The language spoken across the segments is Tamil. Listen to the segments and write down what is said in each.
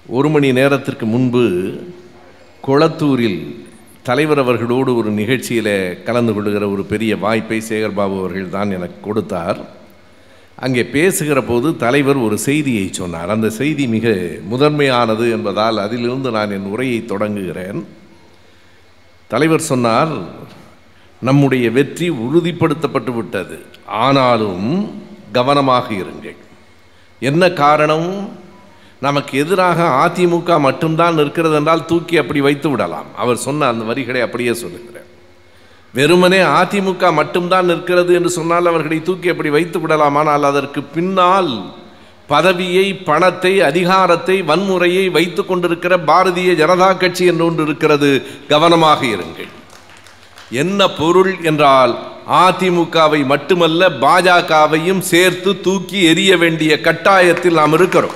ஒரு மணி நேரத்திற்கு முன்பு கொளத்தூரில் தலைவர் அவர்களோடு ஒரு நிகழ்ச்சியில் கலந்து கொள்கிற ஒரு பெரிய வாய்ப்பை சேகர்பாபு அவர்கள் தான் எனக்கு கொடுத்தார் அங்கே பேசுகிற போது தலைவர் ஒரு செய்தியை சொன்னார் அந்த செய்தி மிக முதன்மையானது என்பதால் அதிலிருந்து நான் என் உரையை தொடங்குகிறேன் தலைவர் சொன்னார் நம்முடைய வெற்றி உறுதிப்படுத்தப்பட்டு விட்டது ஆனாலும் கவனமாக இருங்கள் என்ன காரணம் நமக்கு எதிராக அதிமுக மட்டும்தான் இருக்கிறது என்றால் தூக்கி அப்படி வைத்து விடலாம் அவர் சொன்ன அந்த வரிகளை அப்படியே சொல்லுகிறேன் வெறுமனே அதிமுக மட்டும்தான் நிற்கிறது என்று சொன்னால் அவர்களை தூக்கி அப்படி வைத்து விடலாம் ஆனால் அதற்கு பின்னால் பதவியை பணத்தை அதிகாரத்தை வன்முறையை வைத்து கொண்டிருக்கிற பாரதிய ஜனதா கட்சி என்று ஒன்று இருக்கிறது கவனமாக இருங்கள் என்ன பொருள் என்றால் அதிமுகவை மட்டுமல்ல பாஜகவையும் சேர்த்து தூக்கி எறிய வேண்டிய கட்டாயத்தில் நாம் இருக்கிறோம்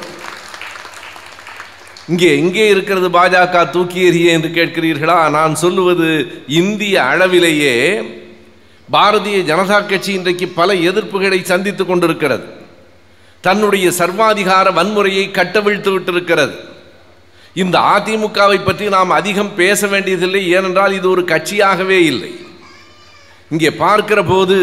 இங்கே எங்கே இருக்கிறது பாஜக தூக்கி எறிய என்று கேட்கிறீர்களா நான் சொல்லுவது இந்திய அளவிலேயே பாரதிய ஜனதா கட்சி இன்றைக்கு பல எதிர்ப்புகளை சந்தித்துக் கொண்டிருக்கிறது தன்னுடைய சர்வாதிகார வன்முறையை கட்டவிழ்த்து விட்டிருக்கிறது இந்த அதிமுகவை பற்றி நாம் அதிகம் பேச வேண்டியதில்லை ஏனென்றால் இது ஒரு கட்சியாகவே இல்லை இங்கே பார்க்கிற போது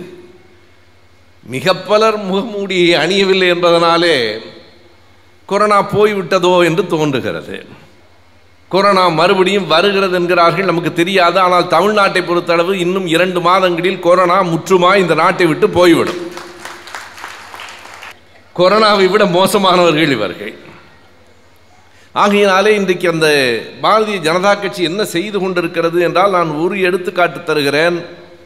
மிக பலர் முகமூடியை அணியவில்லை என்பதனாலே கொரோனா போய்விட்டதோ என்று தோன்றுகிறது கொரோனா மறுபடியும் வருகிறது என்கிறார்கள் நமக்கு தெரியாது ஆனால் தமிழ்நாட்டை பொறுத்தளவு இன்னும் இரண்டு மாதங்களில் கொரோனா முற்றுமாய் இந்த நாட்டை விட்டு போய்விடும் கொரோனாவை விட மோசமானவர்கள் இவர்கள் ஆகையினாலே இன்றைக்கு அந்த பாரதிய ஜனதா கட்சி என்ன செய்து கொண்டிருக்கிறது என்றால் நான் ஒரு எடுத்துக்காட்டு தருகிறேன்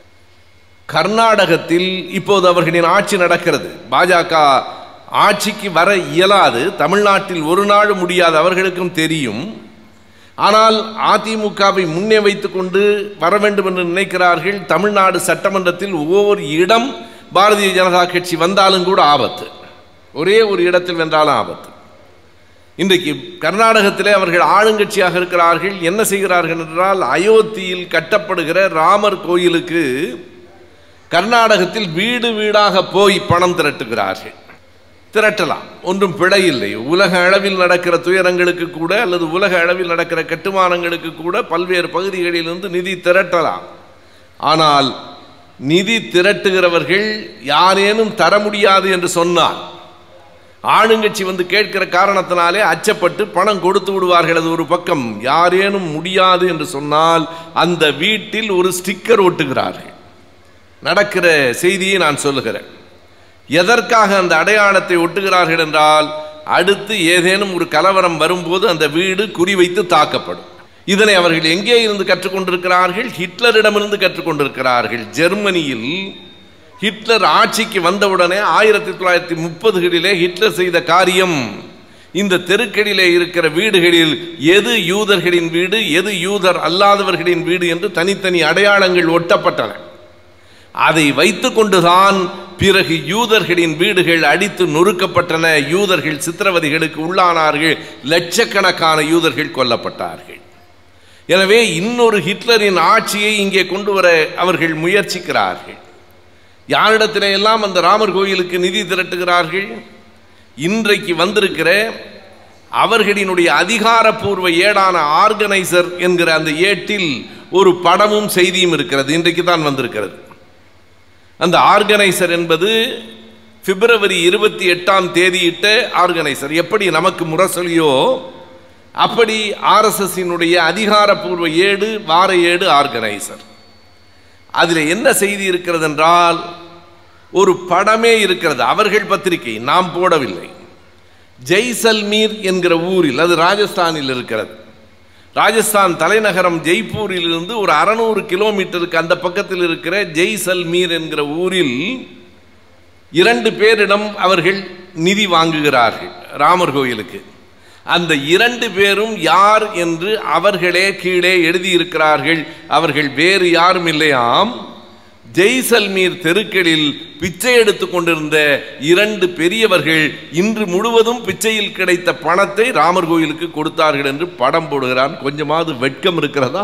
கர்நாடகத்தில் இப்போது அவர்களின் ஆட்சி நடக்கிறது பாஜக ஆட்சிக்கு வர இயலாது தமிழ்நாட்டில் ஒரு நாள் முடியாது அவர்களுக்கும் தெரியும் ஆனால் அதிமுகவை முன்னே வைத்துக்கொண்டு வர வேண்டும் என்று நினைக்கிறார்கள் தமிழ்நாடு சட்டமன்றத்தில் ஒவ்வொரு இடம் பாரதிய ஜனதா கட்சி வந்தாலும் கூட ஆபத்து ஒரே ஒரு இடத்தில் வென்றாலும் ஆபத்து இன்றைக்கு கர்நாடகத்திலே அவர்கள் ஆளுங்கட்சியாக இருக்கிறார்கள் என்ன செய்கிறார்கள் என்றால் அயோத்தியில் கட்டப்படுகிற ராமர் கோயிலுக்கு கர்நாடகத்தில் வீடு வீடாக போய் பணம் திரட்டுகிறார்கள் திரட்டலாம் ஒன்றும் பிழை இல்லை உலக அளவில் நடக்கிற துயரங்களுக்கு கூட அல்லது உலக அளவில் நடக்கிற கட்டுமானங்களுக்கு கூட பல்வேறு பகுதிகளிலிருந்து நிதி திரட்டலாம் ஆனால் நிதி திரட்டுகிறவர்கள் யாரேனும் தர முடியாது என்று சொன்னால் ஆளுங்கட்சி வந்து கேட்கிற காரணத்தினாலே அச்சப்பட்டு பணம் கொடுத்து விடுவார்கள் அது ஒரு பக்கம் யாரேனும் முடியாது என்று சொன்னால் அந்த வீட்டில் ஒரு ஸ்டிக்கர் ஒட்டுகிறார்கள் நடக்கிற செய்தியை நான் சொல்லுகிறேன் எதற்காக அந்த அடையாளத்தை ஒட்டுகிறார்கள் என்றால் அடுத்து ஏதேனும் ஒரு கலவரம் வரும்போது அந்த வீடு குறிவைத்து தாக்கப்படும் இதனை அவர்கள் எங்கே இருந்து கற்றுக்கொண்டிருக்கிறார்கள் ஹிட்லரிடமிருந்து கற்றுக்கொண்டிருக்கிறார்கள் ஜெர்மனியில் ஹிட்லர் ஆட்சிக்கு வந்தவுடனே ஆயிரத்தி தொள்ளாயிரத்தி முப்பதுகளிலே ஹிட்லர் செய்த காரியம் இந்த தெருக்களிலே இருக்கிற வீடுகளில் எது யூதர்களின் வீடு எது யூதர் அல்லாதவர்களின் வீடு என்று தனித்தனி அடையாளங்கள் ஒட்டப்பட்டன அதை வைத்துக்கொண்டுதான் பிறகு யூதர்களின் வீடுகள் அடித்து நொறுக்கப்பட்டன யூதர்கள் சித்திரவதைகளுக்கு உள்ளானார்கள் லட்சக்கணக்கான யூதர்கள் கொல்லப்பட்டார்கள் எனவே இன்னொரு ஹிட்லரின் ஆட்சியை இங்கே கொண்டு வர அவர்கள் முயற்சிக்கிறார்கள் யாரிடத்திலே எல்லாம் அந்த ராமர் கோயிலுக்கு நிதி திரட்டுகிறார்கள் இன்றைக்கு வந்திருக்கிற அவர்களினுடைய அதிகாரப்பூர்வ ஏடான ஆர்கனைசர் என்கிற அந்த ஏட்டில் ஒரு படமும் செய்தியும் இருக்கிறது இன்றைக்கு தான் வந்திருக்கிறது அந்த ஆர்கனைசர் என்பது பிப்ரவரி இருபத்தி எட்டாம் தேதியிட்ட ஆர்கனைசர் எப்படி நமக்கு முரசொலியோ அப்படி ஆர்எஸ்எஸ்ஸினுடைய அதிகாரப்பூர்வ ஏடு வார ஏடு ஆர்கனைசர் அதில் என்ன செய்தி இருக்கிறது என்றால் ஒரு படமே இருக்கிறது அவர்கள் பத்திரிகை நாம் போடவில்லை ஜெய்சல்மீர் என்கிற ஊரில் அது ராஜஸ்தானில் இருக்கிறது ராஜஸ்தான் தலைநகரம் ஜெய்ப்பூரிலிருந்து ஒரு அறநூறு கிலோமீட்டருக்கு அந்த பக்கத்தில் இருக்கிற ஜெய்சல்மீர் என்கிற ஊரில் இரண்டு பேரிடம் அவர்கள் நிதி வாங்குகிறார்கள் ராமர் கோயிலுக்கு அந்த இரண்டு பேரும் யார் என்று அவர்களே கீழே எழுதியிருக்கிறார்கள் அவர்கள் வேறு யாரும் இல்லையாம் ஜெய்சல்மீர் தெருக்களில் பிச்சை எடுத்துக் கொண்டிருந்த இரண்டு பெரியவர்கள் இன்று முழுவதும் பிச்சையில் கிடைத்த பணத்தை ராமர் கோயிலுக்கு கொடுத்தார்கள் என்று படம் போடுகிறான் கொஞ்சமாவது வெட்கம் இருக்கிறதா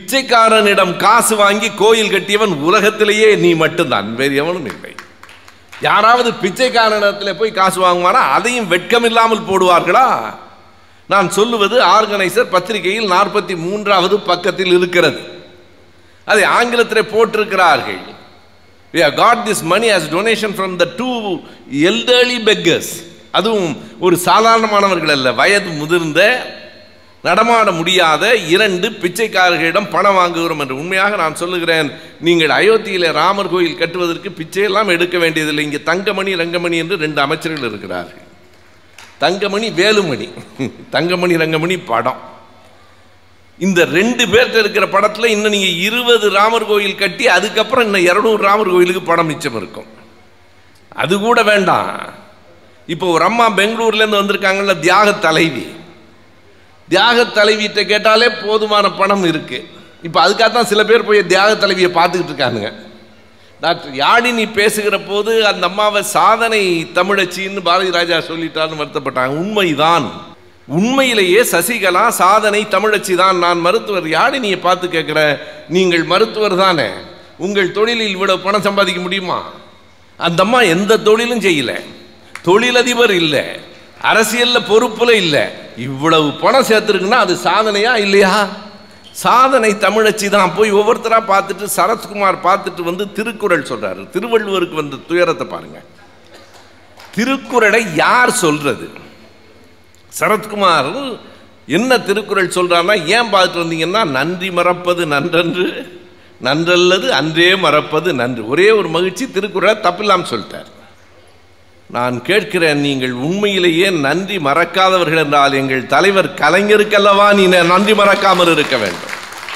பிச்சைக்காரனிடம் காசு வாங்கி கோயில் கட்டியவன் உலகத்திலேயே நீ மட்டும்தான் வேறு எவனும் இல்லை யாராவது பிச்சைக்காரனிடத்தில் போய் காசு வாங்குவானா அதையும் வெட்கம் இல்லாமல் போடுவார்களா நான் சொல்லுவது ஆர்கனைசர் பத்திரிகையில் நாற்பத்தி மூன்றாவது பக்கத்தில் இருக்கிறது அதை ஆங்கிலத்தில் போட்டிருக்கிறார்கள் we have got this money as donation from the two elderly beggars அதுவும் ஒரு சாதாரணமானவர்கள் அல்ல வயது முதிர்ந்த நடமாட முடியாத இரண்டு பிச்சைக்காரர்களிடம் பணம் வாங்குகிறோம் என்று உண்மையாக நான் சொல்லுகிறேன் நீங்கள் அயோத்தியிலே ராமர் கோயில் கட்டுவதற்கு பிச்சையெல்லாம் எடுக்க வேண்டியதில்லை இங்கே தங்கமணி ரங்கமணி என்று ரெண்டு அமைச்சர்கள் இருக்கிறார்கள் தங்கமணி வேலுமணி தங்கமணி ரங்கமணி படம் இந்த ரெண்டு பேர்கிட்ட இருக்கிற படத்தில் இன்னும் நீங்கள் இருபது ராமர் கோயில் கட்டி அதுக்கப்புறம் இன்னும் இரநூறு ராமர் கோயிலுக்கு படம் மிச்சம் இருக்கும் அது கூட வேண்டாம் இப்போ ஒரு அம்மா பெங்களூர்லேருந்து வந்திருக்காங்கல்ல தியாக தலைவி தியாக தலைவியிட்ட கேட்டாலே போதுமான பணம் இருக்கு இப்போ அதுக்காக தான் சில பேர் போய் தியாக தலைவியை பார்த்துக்கிட்டு இருக்கானுங்க டாக்டர் யாழினி பேசுகிற போது அந்த அம்மாவை சாதனை தமிழச்சின்னு பாரதி ராஜா சொல்லிட்டான்னு வருத்தப்பட்டாங்க உண்மைதான் உண்மையிலேயே சசிகலா சாதனை தமிழச்சி தான் நான் மருத்துவர் யாழினியை பார்த்து கேட்குறேன் நீங்கள் மருத்துவர் தானே உங்கள் தொழிலில் இவ்வளவு பணம் சம்பாதிக்க முடியுமா அந்த அம்மா எந்த தொழிலும் செய்யல தொழிலதிபர் இல்லை அரசியல்ல பொறுப்புல இல்லை இவ்வளவு பணம் சேர்த்துருக்குன்னா அது சாதனையா இல்லையா சாதனை தமிழச்சி தான் போய் ஒவ்வொருத்தரா பார்த்துட்டு சரத்குமார் பார்த்துட்டு வந்து திருக்குறள் சொல்றாரு திருவள்ளுவருக்கு வந்த துயரத்தை பாருங்க திருக்குறளை யார் சொல்றது சரத்குமார் என்ன திருக்குறள் சொல்றாருன்னா ஏன் பார்த்துட்டு வந்தீங்கன்னா நன்றி மறப்பது நன்றன்று நன்றல்லது அன்றே மறப்பது நன்று ஒரே ஒரு மகிழ்ச்சி திருக்குறளை தப்பில்லாம சொல்லிட்டார் நான் கேட்கிறேன் நீங்கள் உண்மையிலேயே நன்றி மறக்காதவர்கள் என்றால் எங்கள் தலைவர் கலைஞருக்கல்லவா நீ நன்றி மறக்காமல் இருக்க வேண்டும்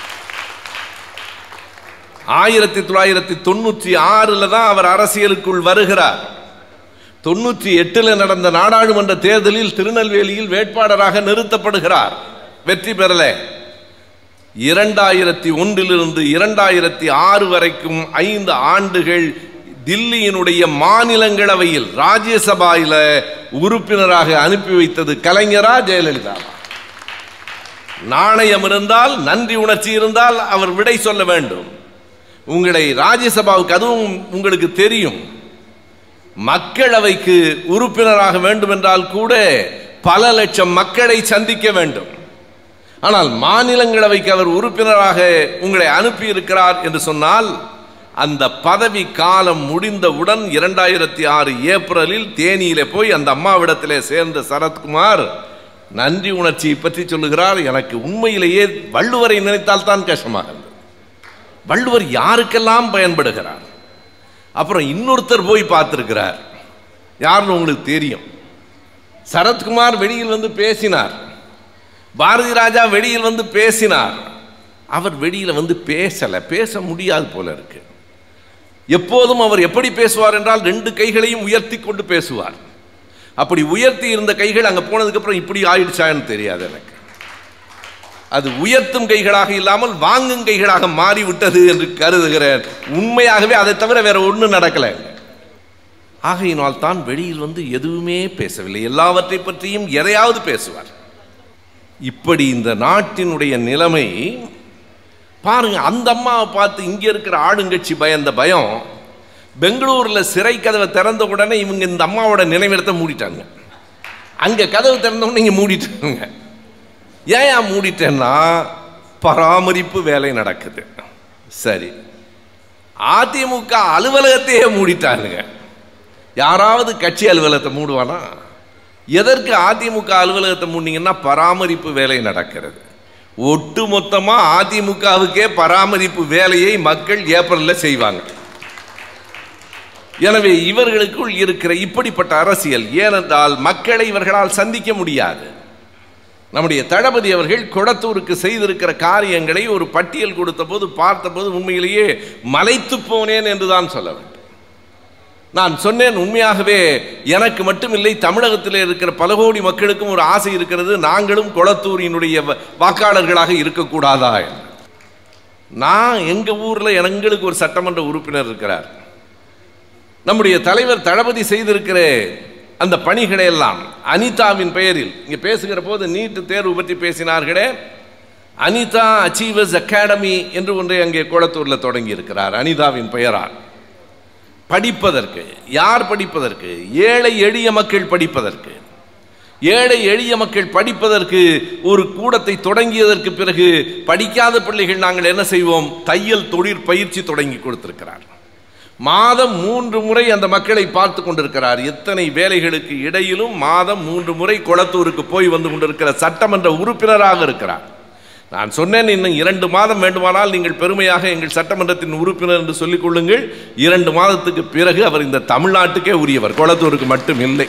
ஆயிரத்தி தொள்ளாயிரத்தி தொண்ணூற்றி ஆறுல தான் அவர் அரசியலுக்குள் வருகிறார் தொண்ணூற்றி எட்டுல நடந்த நாடாளுமன்ற தேர்தலில் திருநெல்வேலியில் வேட்பாளராக நிறுத்தப்படுகிறார் வெற்றி பெறல இரண்டாயிரத்தி ஒன்றிலிருந்து இரண்டாயிரத்தி ஆறு வரைக்கும் ஐந்து ஆண்டுகள் தில்லியினுடைய மாநிலங்களவையில் ராஜ்யசபாயில உறுப்பினராக அனுப்பி வைத்தது கலைஞரா ஜெயலலிதா நாணயம் இருந்தால் நன்றி உணர்ச்சி இருந்தால் அவர் விடை சொல்ல வேண்டும் உங்களை ராஜ்யசபாவுக்கு அதுவும் உங்களுக்கு தெரியும் மக்களவைக்கு உறுப்பினராக வேண்டும் என்றால் கூட பல லட்சம் மக்களை சந்திக்க வேண்டும் ஆனால் மாநிலங்களவைக்கு அவர் உறுப்பினராக உங்களை அனுப்பியிருக்கிறார் என்று சொன்னால் அந்த பதவி காலம் முடிந்தவுடன் இரண்டாயிரத்தி ஆறு ஏப்ரலில் தேனியிலே போய் அந்த அம்மாவிடத்திலே சேர்ந்த சரத்குமார் நன்றி உணர்ச்சியை பற்றி சொல்லுகிறார் எனக்கு உண்மையிலேயே வள்ளுவரை நினைத்தால் தான் கஷ்டமாக இருந்தது வள்ளுவர் யாருக்கெல்லாம் பயன்படுகிறார் அப்புறம் இன்னொருத்தர் போய் பார்த்திருக்கிறார் யாருன்னு உங்களுக்கு தெரியும் சரத்குமார் வெளியில் வந்து பேசினார் பாரதி ராஜா வெளியில் வந்து பேசினார் அவர் வெளியில் வந்து பேசலை பேச முடியாது போல இருக்கு எப்போதும் அவர் எப்படி பேசுவார் என்றால் ரெண்டு கைகளையும் உயர்த்தி கொண்டு பேசுவார் அப்படி உயர்த்தி இருந்த கைகள் அங்கே போனதுக்கப்புறம் இப்படி ஆயிடுச்சான்னு தெரியாது எனக்கு அது உயர்த்தும் கைகளாக இல்லாமல் வாங்கும் கைகளாக மாறிவிட்டது என்று கருதுகிறேன் உண்மையாகவே அதை தவிர வேற ஒன்றும் நடக்கலை ஆகையினால் தான் வெளியில் வந்து எதுவுமே பேசவில்லை எல்லாவற்றை பற்றியும் எதையாவது பேசுவார் இப்படி இந்த நாட்டினுடைய நிலைமை பாருங்க அந்த அம்மாவை பார்த்து இங்க இருக்கிற ஆளுங்கட்சி பயந்த பயம் பெங்களூர்ல சிறை கதவை திறந்த உடனே இவங்க இந்த அம்மாவோட நினைவிடத்தை மூடிட்டாங்க அங்க கதவு திறந்த உடனே இங்க மூடிட்டாங்க ஏன் மூடிட்டேன்னா பராமரிப்பு வேலை நடக்குது சரி அதிமுக அலுவலகத்தையே மூடிட்டாங்க யாராவது கட்சி அலுவலகத்தை மூடுவானா எதற்கு அதிமுக அலுவலகத்தை மூடினீங்கன்னா பராமரிப்பு வேலை நடக்கிறது ஒட்டு மொத்தமாக அதிமுகவுக்கே பராமரிப்பு வேலையை மக்கள் ஏப்ரலில் செய்வாங்க எனவே இவர்களுக்குள் இருக்கிற இப்படிப்பட்ட அரசியல் ஏனென்றால் மக்களை இவர்களால் சந்திக்க முடியாது நம்முடைய தளபதி அவர்கள் கொடத்தூருக்கு செய்திருக்கிற காரியங்களை ஒரு பட்டியல் கொடுத்த போது பார்த்தபோது உண்மையிலேயே மலைத்து போனேன் என்றுதான் சொல்ல வேண்டும் நான் சொன்னேன் உண்மையாகவே எனக்கு மட்டுமில்லை தமிழகத்தில் இருக்கிற பல கோடி மக்களுக்கும் ஒரு ஆசை இருக்கிறது நாங்களும் கொளத்தூரினுடைய வாக்காளர்களாக இருக்கக்கூடாதா என்று நான் எங்க ஊர்ல எங்களுக்கு ஒரு சட்டமன்ற உறுப்பினர் இருக்கிறார் நம்முடைய தலைவர் தளபதி செய்திருக்கிற அந்த பணிகளை எல்லாம் அனிதாவின் பெயரில் இங்கே பேசுகிற போது நீட்டு தேர்வு பற்றி பேசினார்களே அனிதா அச்சீவர்ஸ் அகாடமி என்று ஒன்றை அங்கே கோலத்தூரில் தொடங்கி இருக்கிறார் அனிதாவின் பெயரால் படிப்பதற்கு யார் படிப்பதற்கு ஏழை எளிய மக்கள் படிப்பதற்கு ஏழை எளிய மக்கள் படிப்பதற்கு ஒரு கூடத்தை தொடங்கியதற்கு பிறகு படிக்காத பிள்ளைகள் நாங்கள் என்ன செய்வோம் தையல் தொழிற் பயிற்சி தொடங்கி கொடுத்திருக்கிறார் மாதம் மூன்று முறை அந்த மக்களை பார்த்து கொண்டிருக்கிறார் எத்தனை வேலைகளுக்கு இடையிலும் மாதம் மூன்று முறை குளத்தூருக்கு போய் வந்து கொண்டிருக்கிற சட்டமன்ற உறுப்பினராக இருக்கிறார் நான் சொன்னேன் இன்னும் இரண்டு மாதம் வேண்டுமானால் நீங்கள் பெருமையாக எங்கள் சட்டமன்றத்தின் உறுப்பினர் என்று சொல்லிக் கொள்ளுங்கள் இரண்டு மாதத்துக்கு பிறகு அவர் இந்த தமிழ்நாட்டுக்கே உரியவர் குளத்தூருக்கு மட்டும் இல்லை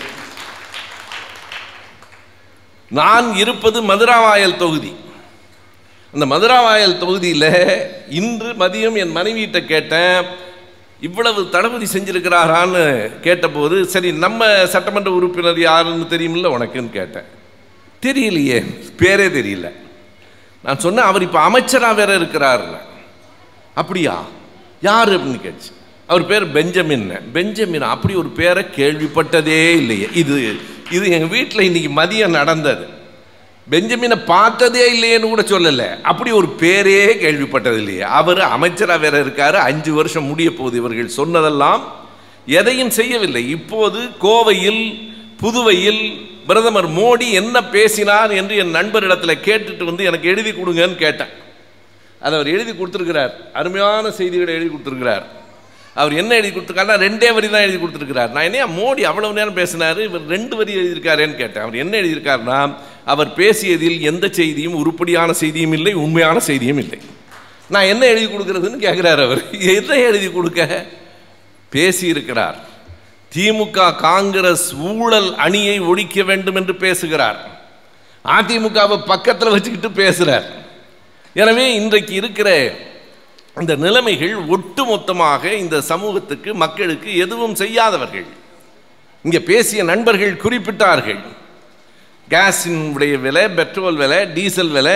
நான் இருப்பது மதுராவாயல் தொகுதி அந்த மதுராவாயல் தொகுதியில் இன்று மதியம் என் மனைவியிட்ட கேட்டேன் இவ்வளவு தளபதி செஞ்சிருக்கிறாரான்னு கேட்டபோது சரி நம்ம சட்டமன்ற உறுப்பினர் யாருன்னு தெரியுமில்ல உனக்குன்னு கேட்டேன் தெரியலையே பேரே தெரியல நான் சொன்னேன் அவர் இப்போ அமைச்சராக வேற இருக்கிறார் அப்படியா யார் அப்படின்னு கேட்டுச்சு அவர் பேர் பெஞ்சமின் பெஞ்சமின் அப்படி ஒரு பேரை கேள்விப்பட்டதே இல்லையே இது இது எங்கள் வீட்டில் இன்னைக்கு மதியம் நடந்தது பெஞ்சமினை பார்த்ததே இல்லையேன்னு கூட சொல்லலை அப்படி ஒரு பேரே கேள்விப்பட்டது இல்லையே அவர் அமைச்சராக வேற இருக்காரு அஞ்சு வருஷம் முடிய போகுது இவர்கள் சொன்னதெல்லாம் எதையும் செய்யவில்லை இப்போது கோவையில் புதுவையில் பிரதமர் மோடி என்ன பேசினார் என்று என் நண்பரிடத்தில் கேட்டுட்டு வந்து எனக்கு எழுதி கொடுங்கன்னு கேட்டேன் அதை அவர் எழுதி கொடுத்துருக்கிறார் அருமையான செய்திகளை எழுதி கொடுத்துருக்கிறார் அவர் என்ன எழுதி கொடுத்துருக்காருன்னா ரெண்டே வரி தான் எழுதி கொடுத்துருக்கிறார் நான் என்ன மோடி அவ்வளவு நேரம் பேசினார் இவர் ரெண்டு வரி எழுதியிருக்காரேன்னு கேட்டேன் அவர் என்ன எழுதியிருக்காருன்னா அவர் பேசியதில் எந்த செய்தியும் உருப்படியான செய்தியும் இல்லை உண்மையான செய்தியும் இல்லை நான் என்ன எழுதி கொடுக்கறதுன்னு கேட்குறாரு அவர் எதை எழுதி கொடுக்க பேசியிருக்கிறார் திமுக காங்கிரஸ் ஊழல் அணியை ஒழிக்க வேண்டும் என்று பேசுகிறார் அதிமுகவை பக்கத்தில் வச்சுக்கிட்டு பேசுகிறார் எனவே இன்றைக்கு இருக்கிற இந்த நிலைமைகள் ஒட்டுமொத்தமாக இந்த சமூகத்துக்கு மக்களுக்கு எதுவும் செய்யாதவர்கள் இங்கே பேசிய நண்பர்கள் குறிப்பிட்டார்கள் கேஸினுடைய விலை பெட்ரோல் விலை டீசல் விலை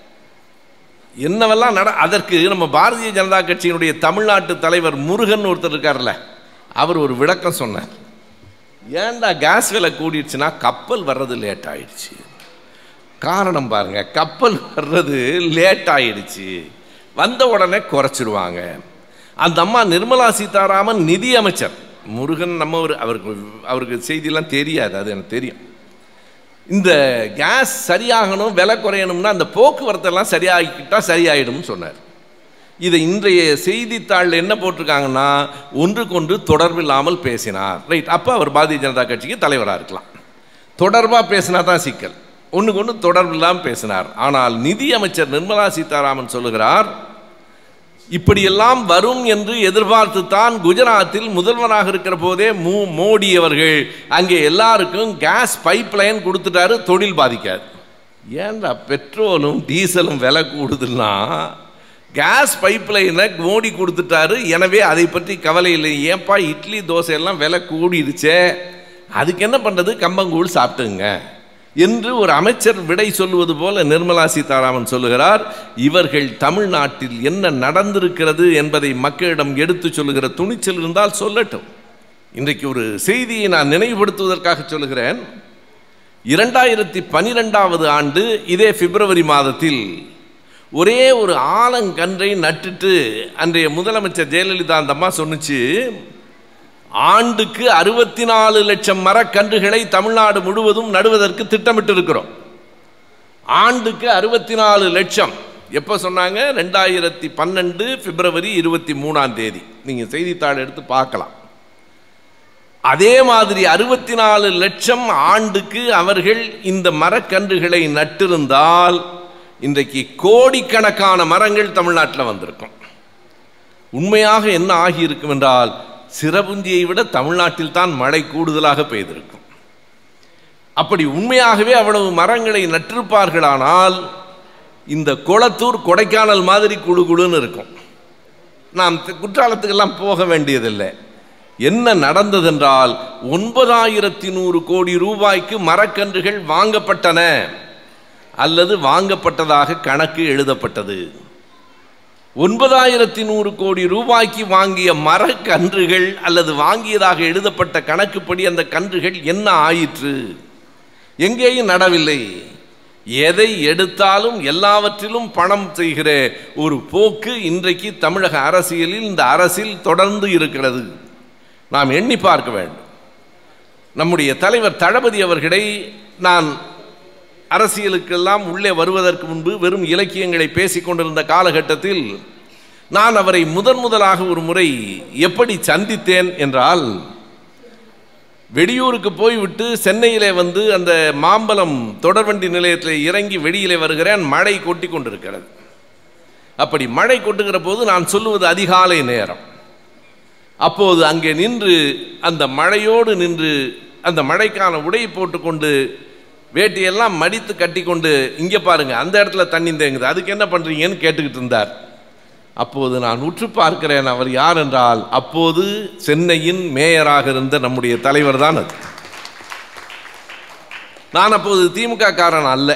என்னவெல்லாம் நட அதற்கு நம்ம பாரதிய ஜனதா கட்சியினுடைய தமிழ்நாட்டு தலைவர் முருகன் ஒருத்தர் இருக்கார்ல அவர் ஒரு விளக்கம் சொன்னார் ஏன்டா கேஸ் விலை கூடிடுச்சுன்னா கப்பல் வர்றது லேட் ஆயிடுச்சு காரணம் பாருங்க கப்பல் வர்றது லேட் ஆயிடுச்சு வந்த உடனே குறைச்சிடுவாங்க அந்த அம்மா நிர்மலா சீதாராமன் நிதி அமைச்சர் முருகன் நம்ம ஒரு அவருக்கு அவருக்கு செய்தியெல்லாம் தெரியாது அது எனக்கு தெரியும் இந்த கேஸ் சரியாகணும் விலை குறையணும்னா அந்த போக்குவரத்தெல்லாம் சரியாகிக்கிட்டா சரியாயிடும்னு சொன்னார் இதை இன்றைய செய்தித்தாளில் என்ன போட்டிருக்காங்கன்னா ஒன்றுக்கொன்று தொடர்பில்லாமல் பேசினார் ரைட் அப்போ அவர் பாரதிய ஜனதா கட்சிக்கு தலைவராக இருக்கலாம் தொடர்பாக பேசினா தான் சிக்கல் ஒன்றுக்கு ஒன்று தொடர்பில்லாமல் பேசினார் ஆனால் நிதி அமைச்சர் நிர்மலா சீதாராமன் சொல்லுகிறார் இப்படியெல்லாம் வரும் என்று எதிர்பார்த்து தான் குஜராத்தில் முதல்வராக இருக்கிற போதே மு மோடி அவர்கள் அங்கே எல்லாருக்கும் கேஸ் பைப் லைன் கொடுத்துட்டாரு தொழில் பாதிக்காது ஏன்டா பெட்ரோலும் டீசலும் விலை கூடுதுன்னா கேஸ் பைப் லைனை மோடி கொடுத்துட்டாரு எனவே அதை பற்றி கவலை இல்லை ஏன்பா இட்லி தோசை எல்லாம் விலை கூடிடுச்சே அதுக்கு என்ன பண்ணுறது கம்பங்கூழ் சாப்பிட்டுங்க என்று ஒரு அமைச்சர் விடை சொல்லுவது போல நிர்மலா சீதாராமன் சொல்லுகிறார் இவர்கள் தமிழ்நாட்டில் என்ன நடந்திருக்கிறது என்பதை மக்களிடம் எடுத்து சொல்லுகிற துணிச்சல் இருந்தால் சொல்லட்டும் இன்றைக்கு ஒரு செய்தியை நான் நினைவுபடுத்துவதற்காக சொல்லுகிறேன் இரண்டாயிரத்தி பனிரெண்டாவது ஆண்டு இதே பிப்ரவரி மாதத்தில் ஒரே ஒரு ஆலங்கன்றை நட்டுட்டு அன்றைய முதலமைச்சர் ஜெயலலிதா அந்த அம்மா சொன்னுச்சு ஆண்டுக்கு அறுபத்தி நாலு லட்சம் மரக்கன்றுகளை தமிழ்நாடு முழுவதும் நடுவதற்கு திட்டமிட்டு இருக்கிறோம் ஆண்டுக்கு அறுபத்தி நாலு லட்சம் எப்போ சொன்னாங்க ரெண்டாயிரத்தி பன்னெண்டு பிப்ரவரி இருபத்தி மூணாம் தேதி நீங்கள் செய்தித்தாள் எடுத்து பார்க்கலாம் அதே மாதிரி அறுபத்தி நாலு லட்சம் ஆண்டுக்கு அவர்கள் இந்த மரக்கன்றுகளை நட்டிருந்தால் இன்றைக்கு கோடிக்கணக்கான மரங்கள் தமிழ்நாட்டில் வந்திருக்கும் உண்மையாக என்ன ஆகியிருக்கும் என்றால் சிறபுஞ்சியை விட தமிழ்நாட்டில் தான் மழை கூடுதலாக பெய்திருக்கும் அப்படி உண்மையாகவே அவ்வளவு மரங்களை நட்டிருப்பார்களானால் இந்த குளத்தூர் கொடைக்கானல் மாதிரி குழு குழுன்னு இருக்கும் நாம் குற்றாலத்துக்கெல்லாம் போக வேண்டியதில்லை என்ன நடந்ததென்றால் ஒன்பதாயிரத்தி நூறு கோடி ரூபாய்க்கு மரக்கன்றுகள் வாங்கப்பட்டன அல்லது வாங்கப்பட்டதாக கணக்கு எழுதப்பட்டது ஒன்பதாயிரத்தி நூறு கோடி ரூபாய்க்கு வாங்கிய மரக்கன்றுகள் அல்லது வாங்கியதாக எழுதப்பட்ட கணக்குப்படி அந்த கன்றுகள் என்ன ஆயிற்று எங்கேயும் நடவில்லை எதை எடுத்தாலும் எல்லாவற்றிலும் பணம் செய்கிற ஒரு போக்கு இன்றைக்கு தமிழக அரசியலில் இந்த அரசில் தொடர்ந்து இருக்கிறது நாம் எண்ணி பார்க்க வேண்டும் நம்முடைய தலைவர் தளபதி அவர்களை நான் அரசியலுக்கெல்லாம் உள்ளே வருவதற்கு முன்பு வெறும் இலக்கியங்களை பேசிக் கொண்டிருந்த காலகட்டத்தில் நான் அவரை முதன் முதலாக ஒரு முறை எப்படி சந்தித்தேன் என்றால் வெளியூருக்கு போய்விட்டு சென்னையிலே வந்து அந்த மாம்பலம் தொடர்வண்டி நிலையத்தில் இறங்கி வெளியிலே வருகிறேன் மழை கொட்டி கொண்டிருக்கிறது அப்படி மழை கொட்டுகிற போது நான் சொல்லுவது அதிகாலை நேரம் அப்போது அங்கே நின்று அந்த மழையோடு நின்று அந்த மழைக்கான உடை போட்டுக்கொண்டு வேட்டியெல்லாம் மடித்து கட்டிக்கொண்டு இங்கே பாருங்க அந்த இடத்துல தண்ணி தேங்குது அதுக்கு என்ன பண்றீங்கன்னு கேட்டுக்கிட்டு இருந்தார் அப்போது நான் உற்று பார்க்கிறேன் அவர் யார் என்றால் அப்போது சென்னையின் மேயராக இருந்த நம்முடைய தலைவர் தான் அது நான் அப்போது திமுக காரன் அல்ல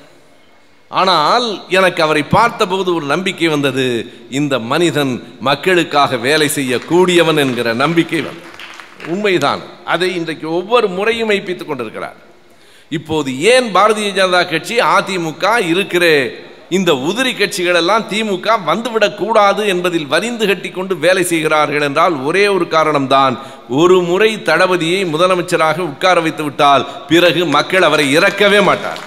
ஆனால் எனக்கு அவரை பார்த்தபோது ஒரு நம்பிக்கை வந்தது இந்த மனிதன் மக்களுக்காக வேலை செய்யக்கூடியவன் என்கிற நம்பிக்கை வந்தது உண்மைதான் அதை இன்றைக்கு ஒவ்வொரு முறையும் மெய்ப்பித்துக் கொண்டிருக்கிறார் இப்போது ஏன் பாரதிய ஜனதா கட்சி அதிமுக இருக்கிற இந்த உதிரி கட்சிகள் எல்லாம் திமுக வந்துவிடக் கூடாது என்பதில் வரிந்து கட்டி கொண்டு வேலை செய்கிறார்கள் என்றால் ஒரே ஒரு காரணம்தான் ஒரு முறை தளபதியை முதலமைச்சராக உட்கார வைத்து விட்டால் பிறகு மக்கள் அவரை இறக்கவே மாட்டார்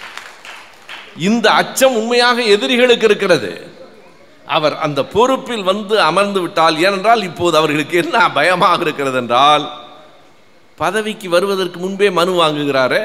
இந்த அச்சம் உண்மையாக எதிரிகளுக்கு இருக்கிறது அவர் அந்த பொறுப்பில் வந்து அமர்ந்து விட்டால் ஏனென்றால் இப்போது அவர்களுக்கு என்ன பயமாக இருக்கிறது என்றால் பதவிக்கு வருவதற்கு முன்பே மனு வாங்குகிறாரே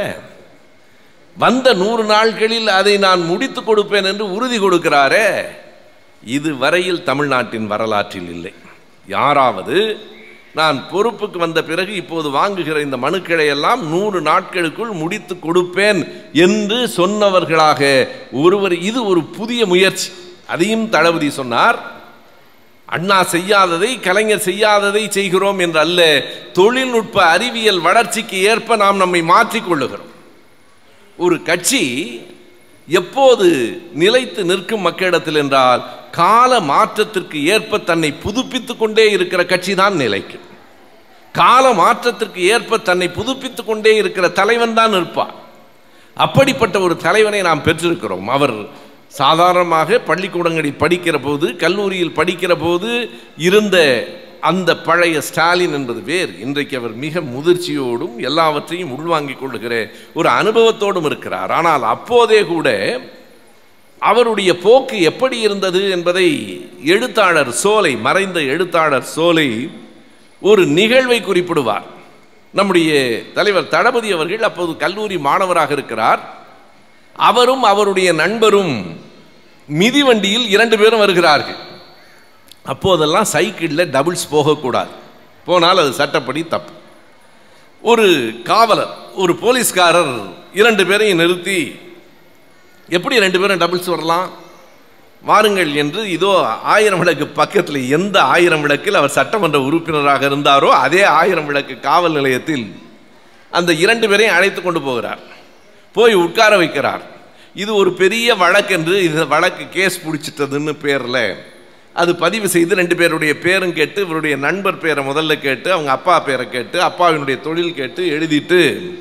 வந்த நூறு நாட்களில் அதை நான் முடித்து கொடுப்பேன் என்று உறுதி கொடுக்கிறாரே இது வரையில் தமிழ்நாட்டின் வரலாற்றில் இல்லை யாராவது நான் பொறுப்புக்கு வந்த பிறகு இப்போது வாங்குகிற இந்த மனுக்களை எல்லாம் நூறு நாட்களுக்குள் முடித்து கொடுப்பேன் என்று சொன்னவர்களாக ஒருவர் இது ஒரு புதிய முயற்சி அதையும் தளபதி சொன்னார் அண்ணா செய்யாததை கலைஞர் செய்யாததை செய்கிறோம் என்று அல்ல தொழில்நுட்ப அறிவியல் வளர்ச்சிக்கு ஏற்ப நாம் நம்மை மாற்றிக் கொள்ளுகிறோம் ஒரு கட்சி எப்போது நிலைத்து நிற்கும் மக்களிடத்தில் என்றால் கால மாற்றத்திற்கு ஏற்ப தன்னை புதுப்பித்துக் கொண்டே இருக்கிற கட்சி தான் நிலைக்கும் கால மாற்றத்திற்கு ஏற்ப தன்னை புதுப்பித்துக் கொண்டே இருக்கிற தலைவன் தான் நிற்பார் அப்படிப்பட்ட ஒரு தலைவனை நாம் பெற்றிருக்கிறோம் அவர் சாதாரணமாக பள்ளிக்கூடங்களில் படிக்கிற போது கல்லூரியில் படிக்கிற போது இருந்த அந்த பழைய ஸ்டாலின் என்பது வேறு இன்றைக்கு அவர் மிக முதிர்ச்சியோடும் எல்லாவற்றையும் உள்வாங்கிக் கொள்ளுகிற ஒரு அனுபவத்தோடும் இருக்கிறார் ஆனால் அப்போதே கூட அவருடைய போக்கு எப்படி இருந்தது என்பதை எழுத்தாளர் சோலை மறைந்த எழுத்தாளர் சோலை ஒரு நிகழ்வை குறிப்பிடுவார் நம்முடைய தலைவர் தளபதி அவர்கள் அப்போது கல்லூரி மாணவராக இருக்கிறார் அவரும் அவருடைய நண்பரும் மிதிவண்டியில் இரண்டு பேரும் வருகிறார்கள் அப்போதெல்லாம் சைக்கிளில் டபுள்ஸ் போகக்கூடாது போனால் அது சட்டப்படி தப்பு ஒரு காவலர் ஒரு போலீஸ்காரர் இரண்டு பேரையும் நிறுத்தி எப்படி ரெண்டு பேரும் டபுள்ஸ் வரலாம் வாருங்கள் என்று இதோ ஆயிரம் விளக்கு பக்கத்தில் எந்த ஆயிரம் விளக்கில் அவர் சட்டமன்ற உறுப்பினராக இருந்தாரோ அதே ஆயிரம் விளக்கு காவல் நிலையத்தில் அந்த இரண்டு பேரையும் அழைத்து கொண்டு போகிறார் போய் உட்கார வைக்கிறார் இது ஒரு பெரிய வழக்கென்று இந்த வழக்கு கேஸ் பிடிச்சிட்டதுன்னு பேரில் அது பதிவு செய்து ரெண்டு பேருடைய பேரும் கேட்டு இவருடைய நண்பர் பேரை முதல்ல கேட்டு அவங்க அப்பா பேரை கேட்டு அப்பாவினுடைய தொழில் கேட்டு எழுதிட்டு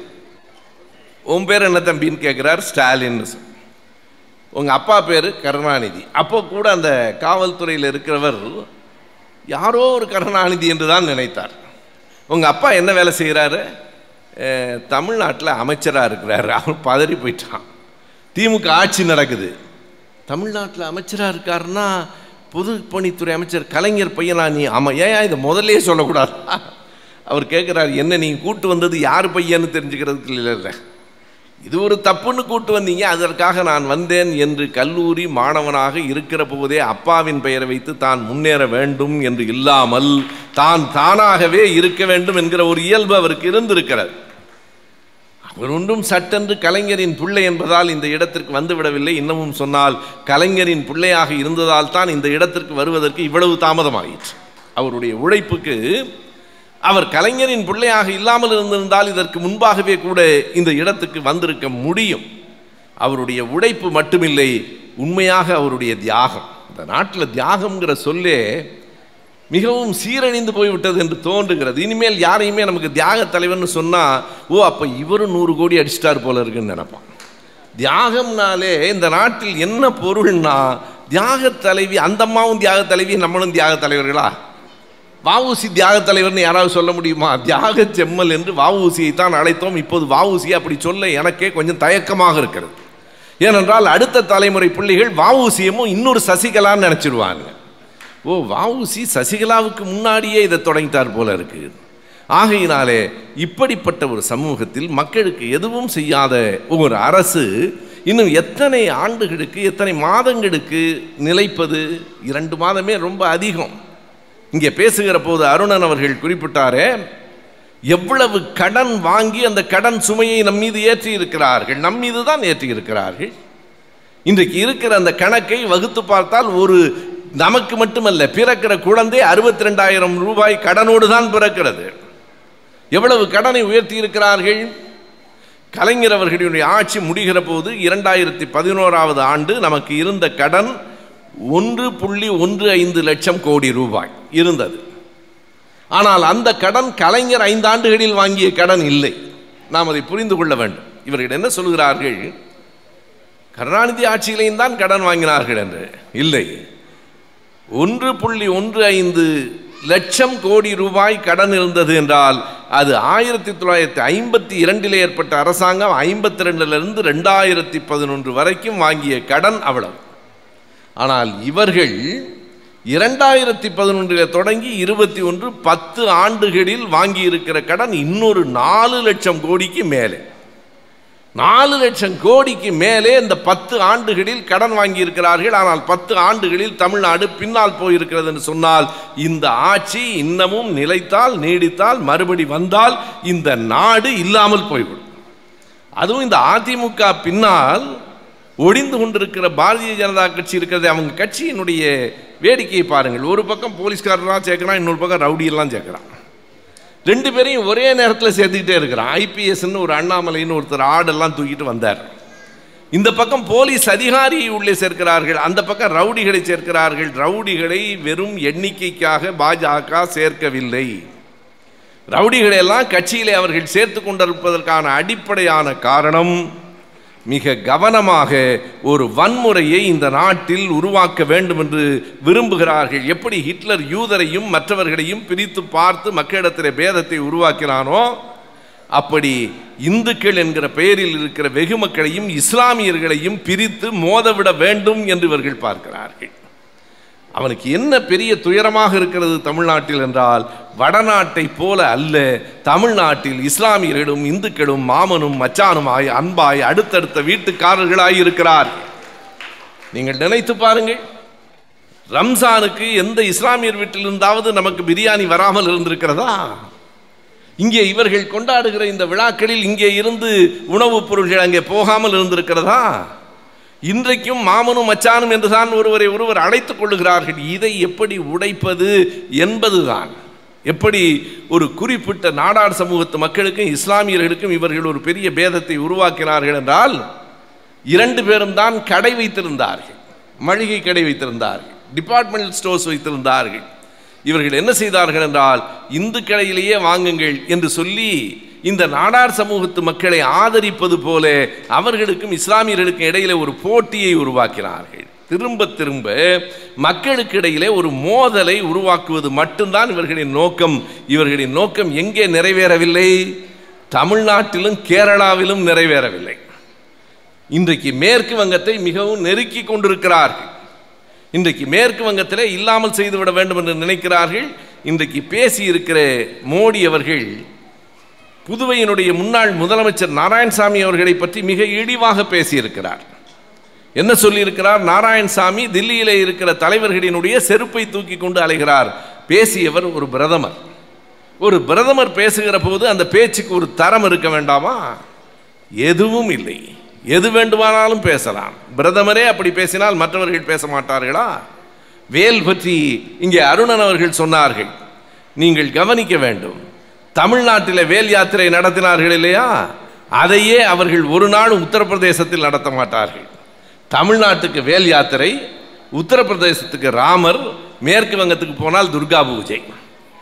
உன் பேர் என்ன தம்பின்னு கேட்குறார் ஸ்டாலின் உங்கள் அப்பா பேர் கருணாநிதி அப்போ கூட அந்த காவல்துறையில் இருக்கிறவர் யாரோ ஒரு கருணாநிதி என்று தான் நினைத்தார் உங்கள் அப்பா என்ன வேலை செய்கிறாரு தமிழ்நாட்டில் அமைச்சராக இருக்கிறாரு அவன் பதறி போயிட்டான் திமுக ஆட்சி நடக்குது தமிழ்நாட்டில் அமைச்சராக இருக்காருன்னா பொதுப்பணித்துறை அமைச்சர் கலைஞர் பையனா நீ ஆமாம் ஏன் இதை முதல்லே சொல்லக்கூடாது அவர் கேட்குறாரு என்ன நீங்கள் கூட்டு வந்தது யார் பையன்னு தெரிஞ்சுக்கிறதுக்கு இல்லை இல்லை இது ஒரு தப்புன்னு கூட்டு வந்தீங்க அதற்காக நான் வந்தேன் என்று கல்லூரி மாணவனாக இருக்கிற போதே அப்பாவின் பெயரை வைத்து தான் முன்னேற வேண்டும் என்று இல்லாமல் தான் தானாகவே இருக்க வேண்டும் என்கிற ஒரு இயல்பு அவருக்கு இருந்திருக்கிறது அவர் ஒன்றும் சட்டென்று கலைஞரின் பிள்ளை என்பதால் இந்த இடத்திற்கு வந்துவிடவில்லை இன்னமும் சொன்னால் கலைஞரின் பிள்ளையாக இருந்ததால் தான் இந்த இடத்திற்கு வருவதற்கு இவ்வளவு தாமதமாயிற்று அவருடைய உழைப்புக்கு அவர் கலைஞரின் பிள்ளையாக இல்லாமல் இருந்திருந்தால் இதற்கு முன்பாகவே கூட இந்த இடத்துக்கு வந்திருக்க முடியும் அவருடைய உழைப்பு மட்டுமில்லை உண்மையாக அவருடைய தியாகம் இந்த நாட்டில் தியாகம்ங்கிற சொல்லே மிகவும் சீரழிந்து போய்விட்டது என்று தோன்றுகிறது இனிமேல் யாரையுமே நமக்கு தியாக தலைவர்னு சொன்னால் ஓ அப்போ இவரும் நூறு கோடி அடிச்சிட்டார் போல இருக்குன்னு நினைப்பான் தியாகம்னாலே இந்த நாட்டில் என்ன பொருள்னா தியாக தலைவி அந்த அம்மாவும் தியாக தலைவி நம்மளும் தியாக தலைவர்களா வஉசி தியாக தலைவர்னு யாராவது சொல்ல முடியுமா தியாக செம்மல் என்று வஉசியை தான் அழைத்தோம் இப்போது வஉசி அப்படி சொல்ல எனக்கே கொஞ்சம் தயக்கமாக இருக்கிறது ஏனென்றால் அடுத்த தலைமுறை பிள்ளைகள் வஉசியமும் இன்னொரு சசிகலான்னு நினச்சிடுவாங்க ஓ வஉசி சசிகலாவுக்கு முன்னாடியே இதை தொடங்கிட்டார் போல இருக்கு ஆகையினாலே இப்படிப்பட்ட ஒரு சமூகத்தில் மக்களுக்கு எதுவும் செய்யாத ஒரு அரசு இன்னும் எத்தனை ஆண்டுகளுக்கு எத்தனை மாதங்களுக்கு நிலைப்பது இரண்டு மாதமே ரொம்ப அதிகம் இங்கே பேசுகிற போது அருணன் அவர்கள் குறிப்பிட்டாரே எவ்வளவு கடன் வாங்கி அந்த கடன் சுமையை நம் மீது ஏற்றி இருக்கிறார்கள் நம் மீது தான் ஏற்றி இருக்கிறார்கள் இன்றைக்கு இருக்கிற அந்த கணக்கை வகுத்து பார்த்தால் ஒரு நமக்கு மட்டுமல்ல பிறக்கிற குழந்தை அறுபத்தி ரெண்டாயிரம் ரூபாய் கடனோடு தான் பிறக்கிறது எவ்வளவு கடனை உயர்த்தி இருக்கிறார்கள் கலைஞர் அவர்களுடைய ஆட்சி முடிகிற போது இரண்டாயிரத்தி பதினோராவது ஆண்டு நமக்கு இருந்த கடன் ஒன்று புள்ளி ஒன்று ஐந்து லட்சம் கோடி ரூபாய் இருந்தது ஆனால் அந்த கடன் கலைஞர் ஐந்து ஆண்டுகளில் வாங்கிய கடன் இல்லை நாம் அதை புரிந்து கொள்ள வேண்டும் இவர்கள் என்ன சொல்கிறார்கள் கருணாநிதி ஆட்சியிலையும் தான் கடன் வாங்கினார்கள் என்று இல்லை ஒன்று புள்ளி ஒன்று ஐந்து லட்சம் கோடி ரூபாய் கடன் இருந்தது என்றால் அது ஆயிரத்தி தொள்ளாயிரத்தி ஐம்பத்தி இரண்டில் ஏற்பட்ட அரசாங்கம் ஐம்பத்தி ரெண்டுலேருந்து ரெண்டாயிரத்தி பதினொன்று வரைக்கும் வாங்கிய கடன் அவ்வளவு ஆனால் இவர்கள் இரண்டாயிரத்தி பதினொன்றில் தொடங்கி இருபத்தி ஒன்று பத்து ஆண்டுகளில் வாங்கி இருக்கிற கடன் இன்னொரு நாலு லட்சம் கோடிக்கு மேலே நாலு லட்சம் கோடிக்கு மேலே இந்த பத்து ஆண்டுகளில் கடன் வாங்கி இருக்கிறார்கள் ஆனால் பத்து ஆண்டுகளில் தமிழ்நாடு பின்னால் போயிருக்கிறது என்று சொன்னால் இந்த ஆட்சி இன்னமும் நிலைத்தால் நீடித்தால் மறுபடி வந்தால் இந்த நாடு இல்லாமல் போய்விடும் அதுவும் இந்த அதிமுக பின்னால் ஒடிந்து கொண்டிருக்கிற பாரதிய ஜனதா கட்சி இருக்கிறது அவங்க கட்சியினுடைய வேடிக்கையை பாருங்கள் ஒரு பக்கம் போலீஸ்காரலாம் சேர்க்குறான் இன்னொரு பக்கம் ரவுடியெல்லாம் சேர்க்குறான் ரெண்டு பேரையும் ஒரே நேரத்தில் சேர்த்துக்கிட்டே இருக்கிறான் ஐபிஎஸ்ன்னு ஒரு அண்ணாமலைன்னு ஒருத்தர் ஆடெல்லாம் தூக்கிட்டு வந்தார் இந்த பக்கம் போலீஸ் அதிகாரியை உள்ளே சேர்க்கிறார்கள் அந்த பக்கம் ரவுடிகளை சேர்க்கிறார்கள் ரவுடிகளை வெறும் எண்ணிக்கைக்காக பாஜக சேர்க்கவில்லை ரவுடிகளை எல்லாம் கட்சியிலே அவர்கள் சேர்த்து கொண்டிருப்பதற்கான அடிப்படையான காரணம் மிக கவனமாக ஒரு வன்முறையை இந்த நாட்டில் உருவாக்க வேண்டும் என்று விரும்புகிறார்கள் எப்படி ஹிட்லர் யூதரையும் மற்றவர்களையும் பிரித்து பார்த்து மக்களிடத்தில் பேதத்தை உருவாக்கினானோ அப்படி இந்துக்கள் என்கிற பெயரில் இருக்கிற வெகு மக்களையும் இஸ்லாமியர்களையும் பிரித்து மோதவிட வேண்டும் என்று இவர்கள் பார்க்கிறார்கள் அவனுக்கு என்ன பெரிய துயரமாக இருக்கிறது தமிழ்நாட்டில் என்றால் வடநாட்டை போல அல்ல தமிழ்நாட்டில் இஸ்லாமியர்களும் இந்துக்களும் மாமனும் மச்சானுமாய் அன்பாய் அடுத்தடுத்த வீட்டுக்காரர்களாய் இருக்கிறார் நீங்கள் நினைத்து பாருங்கள் ரம்ஜானுக்கு எந்த இஸ்லாமியர் வீட்டிலிருந்தாவது நமக்கு பிரியாணி வராமல் இருந்திருக்கிறதா இங்கே இவர்கள் கொண்டாடுகிற இந்த விழாக்களில் இங்கே இருந்து உணவுப் பொருள்கள் அங்கே போகாமல் இருந்திருக்கிறதா இன்றைக்கும் மாமனும் மச்சானும் என்றுதான் ஒருவரை ஒருவர் அழைத்துக் கொள்ளுகிறார்கள் இதை எப்படி உடைப்பது என்பதுதான் எப்படி ஒரு குறிப்பிட்ட நாடார் சமூகத்து மக்களுக்கும் இஸ்லாமியர்களுக்கும் இவர்கள் ஒரு பெரிய பேதத்தை உருவாக்கினார்கள் என்றால் இரண்டு பேரும் தான் கடை வைத்திருந்தார்கள் மளிகை கடை வைத்திருந்தார்கள் டிபார்ட்மெண்டல் ஸ்டோர்ஸ் வைத்திருந்தார்கள் இவர்கள் என்ன செய்தார்கள் என்றால் இந்து கடையிலேயே வாங்குங்கள் என்று சொல்லி இந்த நாடார் சமூகத்து மக்களை ஆதரிப்பது போல அவர்களுக்கும் இஸ்லாமியர்களுக்கும் இடையிலே ஒரு போட்டியை உருவாக்கினார்கள் திரும்ப திரும்ப மக்களுக்கு இடையிலே ஒரு மோதலை உருவாக்குவது மட்டும்தான் இவர்களின் நோக்கம் இவர்களின் நோக்கம் எங்கே நிறைவேறவில்லை தமிழ்நாட்டிலும் கேரளாவிலும் நிறைவேறவில்லை இன்றைக்கு மேற்கு வங்கத்தை மிகவும் நெருக்கி கொண்டிருக்கிறார்கள் இன்றைக்கு மேற்கு வங்கத்திலே இல்லாமல் செய்துவிட வேண்டும் என்று நினைக்கிறார்கள் இன்றைக்கு பேசி இருக்கிற மோடி அவர்கள் புதுவையினுடைய முன்னாள் முதலமைச்சர் நாராயணசாமி அவர்களை பற்றி மிக இழிவாக பேசியிருக்கிறார் என்ன சொல்லியிருக்கிறார் நாராயணசாமி தில்லியிலே இருக்கிற தலைவர்களினுடைய செருப்பை தூக்கி கொண்டு அலைகிறார் பேசியவர் ஒரு பிரதமர் ஒரு பிரதமர் பேசுகிற போது அந்த பேச்சுக்கு ஒரு தரம் இருக்க வேண்டாமா எதுவும் இல்லை எது வேண்டுமானாலும் பேசலாம் பிரதமரே அப்படி பேசினால் மற்றவர்கள் பேச மாட்டார்களா வேல் பற்றி இங்கே அருணன் அவர்கள் சொன்னார்கள் நீங்கள் கவனிக்க வேண்டும் தமிழ்நாட்டில் வேல் யாத்திரை நடத்தினார்கள் இல்லையா அதையே அவர்கள் ஒரு நாள் உத்தரப்பிரதேசத்தில் நடத்த மாட்டார்கள் தமிழ்நாட்டுக்கு வேல் யாத்திரை உத்தரப்பிரதேசத்துக்கு ராமர் மேற்கு வங்கத்துக்கு போனால் துர்கா பூஜை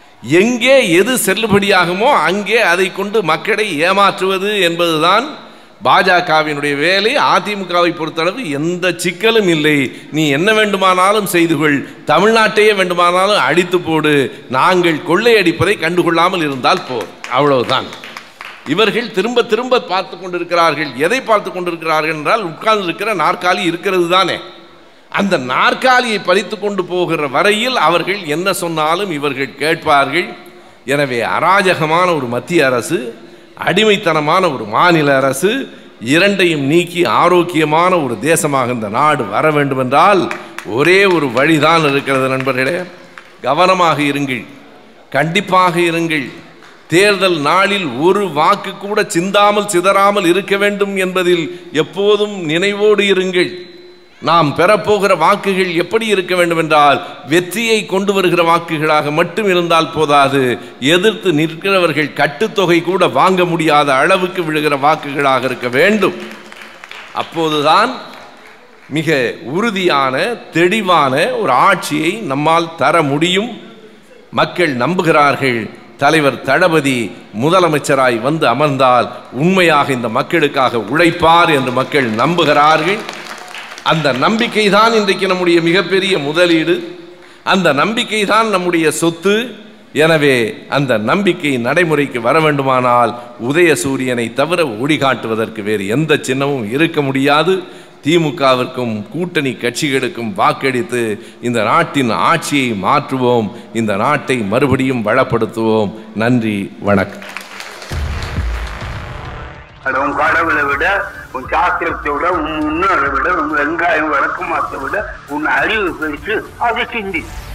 எங்கே எது செல்லுபடியாகுமோ அங்கே அதை கொண்டு மக்களை ஏமாற்றுவது என்பதுதான் பாஜகவினுடைய வேலை அதிமுகவை பொறுத்தளவு எந்த சிக்கலும் இல்லை நீ என்ன வேண்டுமானாலும் செய்து கொள் தமிழ்நாட்டையே வேண்டுமானாலும் அடித்து போடு நாங்கள் கொள்ளையடிப்பதை கண்டுகொள்ளாமல் இருந்தால் போர் அவ்வளவுதான் இவர்கள் திரும்ப திரும்ப பார்த்து கொண்டிருக்கிறார்கள் எதை பார்த்து கொண்டிருக்கிறார்கள் என்றால் உட்கார்ந்து இருக்கிற நாற்காலி இருக்கிறது தானே அந்த நாற்காலியை பறித்து கொண்டு போகிற வரையில் அவர்கள் என்ன சொன்னாலும் இவர்கள் கேட்பார்கள் எனவே அராஜகமான ஒரு மத்திய அரசு அடிமைத்தனமான ஒரு மாநில அரசு இரண்டையும் நீக்கி ஆரோக்கியமான ஒரு தேசமாக இந்த நாடு வர வேண்டுமென்றால் ஒரே ஒரு வழிதான் இருக்கிறது நண்பர்களே கவனமாக இருங்கள் கண்டிப்பாக இருங்கள் தேர்தல் நாளில் ஒரு வாக்கு கூட சிந்தாமல் சிதறாமல் இருக்க வேண்டும் என்பதில் எப்போதும் நினைவோடு இருங்கள் நாம் பெறப்போகிற வாக்குகள் எப்படி இருக்க வேண்டும் என்றால் வெற்றியை கொண்டு வருகிற வாக்குகளாக மட்டும் இருந்தால் போதாது எதிர்த்து நிற்கிறவர்கள் கட்டுத்தொகை கூட வாங்க முடியாத அளவுக்கு விழுகிற வாக்குகளாக இருக்க வேண்டும் அப்போதுதான் மிக உறுதியான தெளிவான ஒரு ஆட்சியை நம்மால் தர முடியும் மக்கள் நம்புகிறார்கள் தலைவர் தளபதி முதலமைச்சராய் வந்து அமர்ந்தால் உண்மையாக இந்த மக்களுக்காக உழைப்பார் என்று மக்கள் நம்புகிறார்கள் அந்த நம்பிக்கை தான் இன்றைக்கு நம்முடைய மிகப்பெரிய முதலீடு அந்த நம்பிக்கை தான் நம்முடைய சொத்து எனவே அந்த நம்பிக்கை நடைமுறைக்கு வர வேண்டுமானால் உதய சூரியனை தவிர ஒளிகாட்டுவதற்கு வேறு எந்த சின்னமும் இருக்க முடியாது திமுகவிற்கும் கூட்டணி கட்சிகளுக்கும் வாக்களித்து இந்த நாட்டின் ஆட்சியை மாற்றுவோம் இந்த நாட்டை மறுபடியும் வளப்படுத்துவோம் நன்றி வணக்கம் அட உன் கடவுளை விட உன் சாஸ்திரத்தை விட உன் முன்னோரை விட உன் வெங்காயம் விளக்கமாத்தை விட உன் அறிவு பெருசு அதை சிந்தி